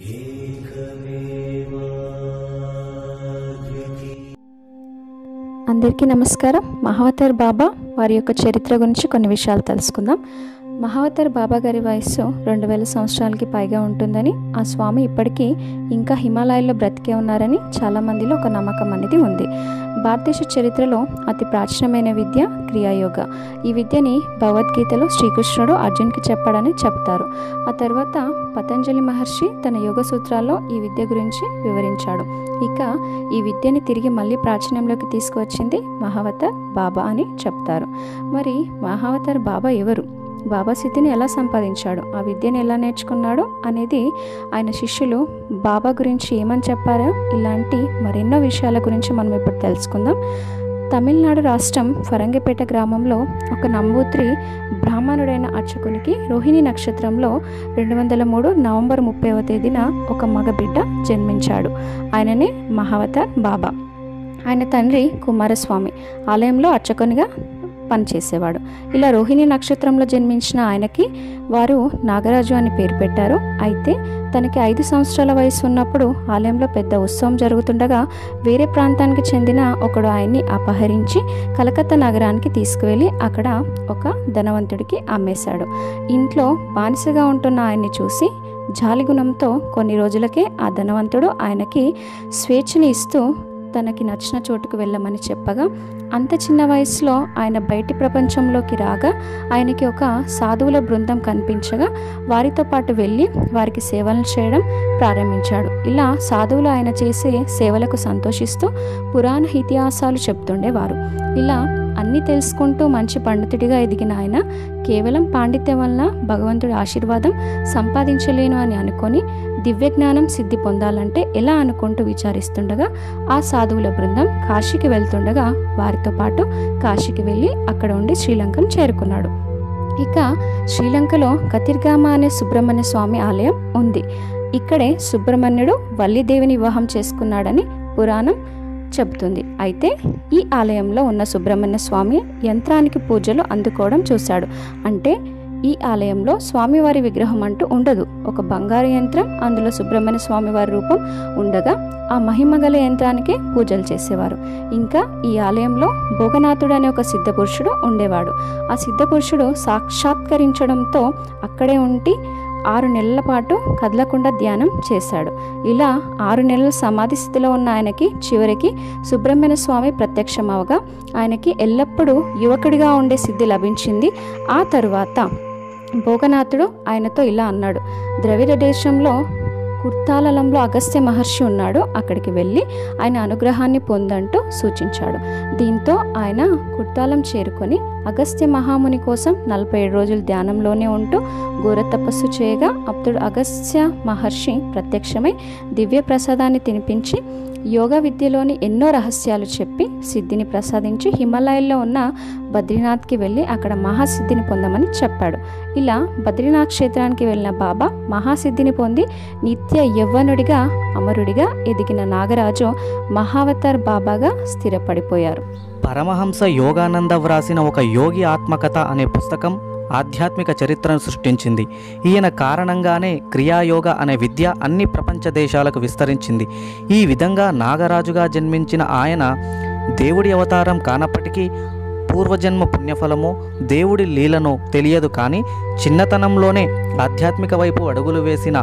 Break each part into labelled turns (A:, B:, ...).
A: అందరికీ నమస్కారం మహావతర్ బాబా వారి యొక్క చరిత్ర గురించి కొన్ని విషయాలు తెలుసుకుందాం మహావతర్ బాబా గారి వయస్సు రెండు వేల సంవత్సరాలకి పైగా ఉంటుందని ఆ స్వామి ఇప్పటికీ ఇంకా హిమాలయాల్లో బ్రతికే ఉన్నారని చాలామందిలో ఒక నమ్మకం అనేది ఉంది భారతదేశ చరిత్రలో అతి ప్రాచీనమైన విద్య క్రియాయోగ ఈ విద్యని భగవద్గీతలో శ్రీకృష్ణుడు అర్జున్కి చెప్పాడని చెప్తారు ఆ తర్వాత పతంజలి మహర్షి తన యోగ సూత్రాల్లో ఈ విద్య గురించి వివరించాడు ఇక ఈ విద్యని తిరిగి మళ్ళీ ప్రాచీనంలోకి తీసుకువచ్చింది మహావతర్ బాబా అని చెప్తారు మరి మహావతర్ బాబా ఎవరు బాబా సిద్ధిని ఎలా సంపాదించాడు ఆ విద్యను ఎలా నేర్చుకున్నాడు అనేది ఆయన శిష్యులు బాబా గురించి ఏమని చెప్పారో ఇలాంటి మరెన్నో విషయాల గురించి మనం ఇప్పుడు తెలుసుకుందాం తమిళనాడు రాష్ట్రం ఫరంగిపేట గ్రామంలో ఒక నంబూత్రి బ్రాహ్మణుడైన అర్చకునికి రోహిణి నక్షత్రంలో రెండు వందల మూడు నవంబర్ ముప్పైవ తేదీన ఒక మగబిడ్డ జన్మించాడు ఆయననే మహావతార్ బాబా ఆయన తండ్రి కుమారస్వామి ఆలయంలో అర్చకునిగా పనిచేసేవాడు ఇలా రోహిణి నక్షత్రంలో జన్మించిన ఆయనకి వారు నాగరాజు అని పేరు పెట్టారు అయితే తనకి ఐదు సంవత్సరాల వయసు ఉన్నప్పుడు ఆలయంలో పెద్ద ఉత్సవం జరుగుతుండగా వేరే ప్రాంతానికి చెందిన ఒకడు ఆయన్ని అపహరించి కలకత్తా నగరానికి తీసుకువెళ్ళి అక్కడ ఒక ధనవంతుడికి అమ్మేశాడు ఇంట్లో బానిసగా ఉంటున్న ఆయన్ని చూసి జాలిగుణంతో కొన్ని రోజులకే ఆ ధనవంతుడు ఆయనకి స్వేచ్ఛని ఇస్తూ తనకి నచ్చిన చోటుకు వెళ్ళమని చెప్పగా అంత చిన్న వయసులో ఆయన బయటి ప్రపంచంలోకి రాగా ఆయనకి ఒక సాధువుల బృందం కనిపించగా వారితో పాటు వెళ్ళి వారికి సేవలు చేయడం ప్రారంభించాడు ఇలా సాధువులు ఆయన చేసే సేవలకు సంతోషిస్తూ పురాణ ఇతిహాసాలు చెప్తుండేవారు ఇలా అన్నీ తెలుసుకుంటూ మంచి పండితుడిగా ఎదిగిన ఆయన కేవలం పాండిత్యం వలన భగవంతుడి ఆశీర్వాదం సంపాదించలేను అని అనుకొని దివ్యజ్ఞానం సిద్ధి పొందాలంటే ఎలా అనుకుంటూ విచారిస్తుండగా ఆ సాధువుల బృందం కాశీకి వెళ్తుండగా వారితో పాటు కాశీకి వెళ్ళి అక్కడ ఉండి శ్రీలంకను చేరుకున్నాడు ఇక శ్రీలంకలో కతిర్గామ అనే సుబ్రహ్మణ్య స్వామి ఆలయం ఉంది ఇక్కడే సుబ్రహ్మణ్యుడు వల్లీదేవిని వివాహం చేసుకున్నాడని పురాణం చెబుతుంది అయితే ఈ ఆలయంలో ఉన్న సుబ్రహ్మణ్య స్వామి యంత్రానికి పూజలు అందుకోవడం చూశాడు అంటే ఈ ఆలయంలో స్వామివారి విగ్రహం అంటూ ఉండదు ఒక బంగారు యంత్రం అందులో సుబ్రహ్మణ్య స్వామివారి రూపం ఉండగా ఆ మహిమగల యంత్రానికే పూజలు చేసేవారు ఇంకా ఈ ఆలయంలో భోగనాథుడు అనే ఒక సిద్ధపురుషుడు ఉండేవాడు ఆ సిద్ధపురుషుడు సాక్షాత్కరించడంతో అక్కడే ఉండి ఆరు నెలల పాటు కదలకుండా ధ్యానం చేశాడు ఇలా ఆరు నెలల సమాధి స్థితిలో ఉన్న ఆయనకి చివరికి సుబ్రహ్మణ్య స్వామి ప్రత్యక్షమవగా ఆయనకి ఎల్లప్పుడూ యువకుడిగా ఉండే సిద్ధి లభించింది ఆ తరువాత భోగనాథుడు ఆయనతో ఇలా అన్నాడు ద్రవిడ దేశంలో కుర్తాలలంలో అగస్త్య మహర్షి ఉన్నాడు అక్కడికి వెళ్ళి ఆయన అనుగ్రహాన్ని పొందంటూ సూచించాడు దీంతో ఆయన కుర్తాలం చేరుకొని అగస్త్య మహాముని కోసం నలభై ఏడు రోజులు ధ్యానంలోనే ఉంటూ ఘోర తపస్సు చేయగా అప్పుడు అగస్త్య మహర్షి ప్రత్యక్షమై దివ్య ప్రసాదాన్ని తినిపించి యోగ విద్యలోని ఎన్నో రహస్యాలు చెప్పి సిద్ధిని ప్రసాదించి హిమాలయాల్లో ఉన్న బద్రీనాథ్కి వెళ్ళి అక్కడ మహాసిద్ధిని పొందమని చెప్పాడు ఇలా బద్రీనాథ్ క్షేత్రానికి వెళ్ళిన బాబా మహాసిద్ధిని పొంది నిత్య యవ్వనుడిగా అమరుడిగా ఎదిగిన నాగరాజు మహావతార్ బాబాగా స్థిరపడిపోయారు
B: పరమహంస యోగానంద వ్రాసిన ఒక యోగి ఆత్మకథ అనే పుస్తకం ఆధ్యాత్మిక చరిత్రను సృష్టించింది ఈయన కారణంగానే క్రియాయోగ అనే విద్య అన్ని ప్రపంచ దేశాలకు విస్తరించింది ఈ విధంగా నాగరాజుగా జన్మించిన ఆయన దేవుడి అవతారం కానప్పటికీ పూర్వజన్మ పుణ్యఫలమో దేవుడి లీలను తెలియదు కానీ చిన్నతనంలోనే ఆధ్యాత్మిక వైపు అడుగులు వేసిన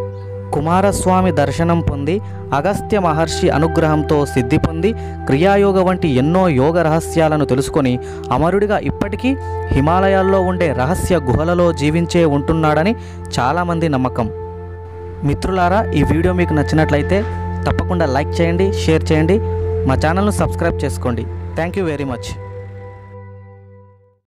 B: కుమారస్వామి దర్శనం పొంది అగస్త్య మహర్షి అనుగ్రహంతో సిద్ధి పొంది క్రియాయోగ వంటి ఎన్నో యోగ రహస్యాలను తెలుసుకొని అమరుడిగా ఇప్పటికీ హిమాలయాల్లో ఉండే రహస్య గుహలలో జీవించే ఉంటున్నాడని చాలామంది నమ్మకం మిత్రులారా ఈ వీడియో మీకు నచ్చినట్లయితే తప్పకుండా లైక్ చేయండి షేర్ చేయండి మా ఛానల్ను సబ్స్క్రైబ్ చేసుకోండి థ్యాంక్ యూ వెరీ మచ్